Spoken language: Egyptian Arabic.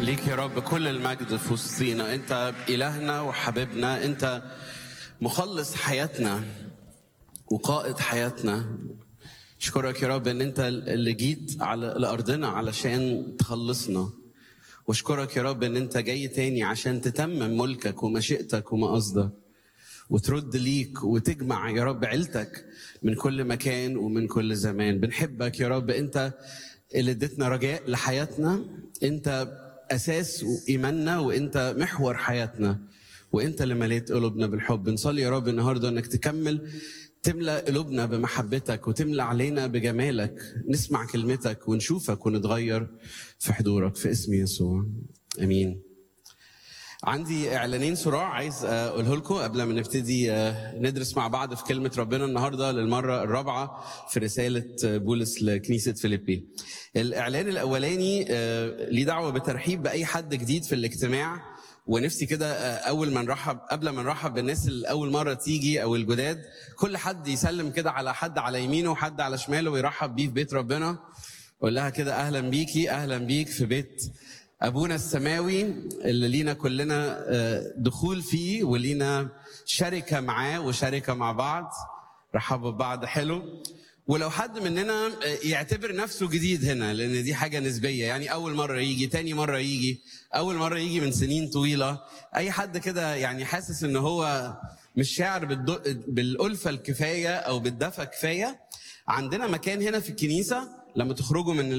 ليك يا رب كل المجد في وسطينا انت الهنا وحبيبنا انت مخلص حياتنا وقائد حياتنا اشكرك يا رب ان انت اللي جيت على لارضنا علشان تخلصنا واشكرك يا رب ان انت جاي تاني عشان تتمم ملكك ومشيئتك ومقصدك وترد ليك وتجمع يا رب عيلتك من كل مكان ومن كل زمان بنحبك يا رب انت اللي اديتنا رجاء لحياتنا انت اساس ايماننا وانت محور حياتنا وانت اللي مليت قلوبنا بالحب نصلي يا رب النهارده انك تكمل تملى قلوبنا بمحبتك وتملى علينا بجمالك نسمع كلمتك ونشوفك ونتغير في حضورك في اسم يسوع امين عندي اعلانين صراع عايز اقوله لكم قبل ما نبتدي ندرس مع بعض في كلمه ربنا النهارده للمره الرابعه في رساله بولس لكنيسه فيليبي. الاعلان الاولاني ليه دعوه بترحيب باي حد جديد في الاجتماع ونفسي كده اول ما نرحب قبل ما نرحب بالناس اللي اول مره تيجي او الجداد كل حد يسلم كده على حد على يمينه وحد على شماله ويرحب بيه في بيت ربنا. قول لها كده اهلا بيكي اهلا بيك في بيت ابونا السماوي اللي لينا كلنا دخول فيه ولينا شركه معاه وشركه مع بعض رحبوا ببعض حلو ولو حد مننا يعتبر نفسه جديد هنا لان دي حاجه نسبيه يعني اول مره يجي تاني مره يجي اول مره يجي من سنين طويله اي حد كده يعني حاسس ان هو مش شاعر بالالفه الكفايه او بالدفى كفايه عندنا مكان هنا في الكنيسه لما تخرجوا من